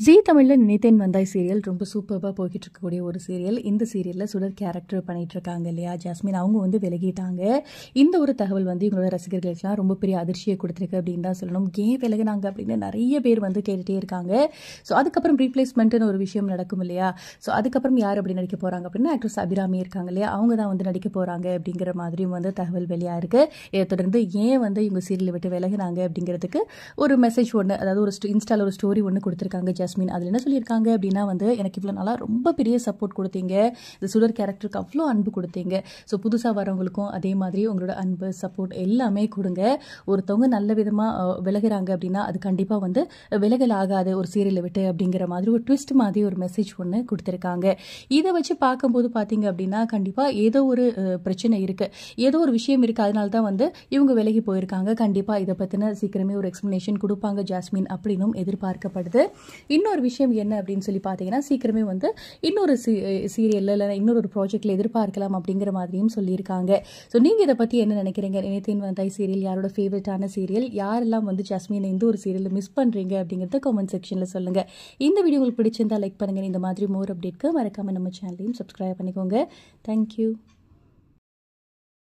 ஜீ தமிழில் நினைத்தேன் வந்தாய் சீரியல் ரொம்ப சூப்பராக போய்கிட்டு இருக்கக்கூடிய ஒரு சீரியல் இந்த சீரியலில் சுடர் கேரக்டர் பண்ணிட்டு இருக்காங்க இல்லையா ஜாஸ்மின் அவங்க வந்து விலகிட்டாங்க இந்த ஒரு தகவல் வந்து இவங்களோட ரசிகர்களுக்கெல்லாம் ரொம்ப பெரிய அதிர்ச்சியை கொடுத்துருக்கு அப்படின்னு தான் சொல்லணும் ஏன் விலகினாங்க அப்படின்னு நிறைய பேர் வந்து கேட்டுகிட்டே இருக்காங்க ஸோ அதுக்கப்புறம் ரீப்ளேஸ்மெண்ட்னு ஒரு விஷயம் நடக்கும் இல்லையா ஸோ அதுக்கப்புறம் யார் அப்படி நடிக்க போகிறாங்க அப்படின்னா ஆக்ட்ரஸ் அபிராமி இருக்காங்க இல்லையா அவங்க தான் வந்து நடிக்க போகிறாங்க அப்படிங்கிற மாதிரியும் வந்து தகவல் வெளியாக இருக்குது இதை தொடர்ந்து ஏன் வந்து இவங்க சீரியலை விட்டு விலகினாங்க அப்படிங்கிறதுக்கு ஒரு மெசேஜ் ஒன்று அதாவது ஒரு இன்ஸ்டாவில் ஒரு ஸ்டோரி ஒன்று கொடுத்துருக்காங்க ஜாஸ்மின் அதில் என்ன சொல்லியிருக்காங்க அப்படின்னா வந்து எனக்கு இவ்வளோ நாளாக ரொம்ப பெரிய சப்போர்ட் கொடுத்தீங்க இந்த சுடர் கேரக்டருக்கு அவ்வளோ அன்பு கொடுத்தீங்க ஸோ புதுசாக வரவங்களுக்கும் அதே மாதிரி உங்களோட அன்பு சப்போர்ட் எல்லாமே கொடுங்க ஒருத்தவங்க நல்ல விதமாக விலகுறாங்க அப்படின்னா அது கண்டிப்பாக வந்து விலகல் ஆகாது ஒரு சீரியலை விட்டு அப்படிங்கிற மாதிரி ஒரு ட்விஸ்ட் மாதிரி ஒரு மெசேஜ் ஒன்று கொடுத்துருக்காங்க இதை வச்சு பார்க்கும்போது பார்த்தீங்க அப்படின்னா கண்டிப்பாக ஏதோ ஒரு அஹ், பிரச்சனை இருக்குது ஏதோ ஒரு விஷயம் இருக்குது அதனால தான் வந்து இவங்க விலகி போயிருக்காங்க கண்டிப்பாக இதை பற்றின சீக்கிரமே ஒரு எக்ஸ்ப்ளனேஷன் கொடுப்பாங்க ஜாஸ்மின் அப்படின்னும் எதிர்பார்க்கப்படுது இன்னொரு விஷயம் என்ன அப்படின்னு சொல்லி பார்த்தீங்கன்னா சீக்கிரமே வந்து இன்னொரு சீரியலில் இல்லை இன்னொரு ஒரு ப்ராஜெக்டில் எதிர்பார்க்கலாம் அப்படிங்கிற மாதிரியும் சொல்லியிருக்காங்க ஸோ நீங்கள் இதை பற்றி என்ன நினைக்கிறீங்க நினைத்தேன் வந்தாய் சீரியல் யாரோட ஃபேவரட்டான சீரியல் யாரெல்லாம் வந்து ஜாஸ்மின் இந்த ஒரு சீரியலில் மிஸ் பண்ணுறீங்க அப்படிங்கிறத கமெண்ட் செக்ஷனில் சொல்லுங்கள் இந்த வீடியோ உங்களுக்கு பிடிச்சிருந்தா லைக் பண்ணுங்கள் இந்த மாதிரி மோர் அப்டேட்க்கு மறக்காமல் நம்ம சேனலையும் சப்ஸ்கிரைப் பண்ணிக்கோங்க தேங்க்யூ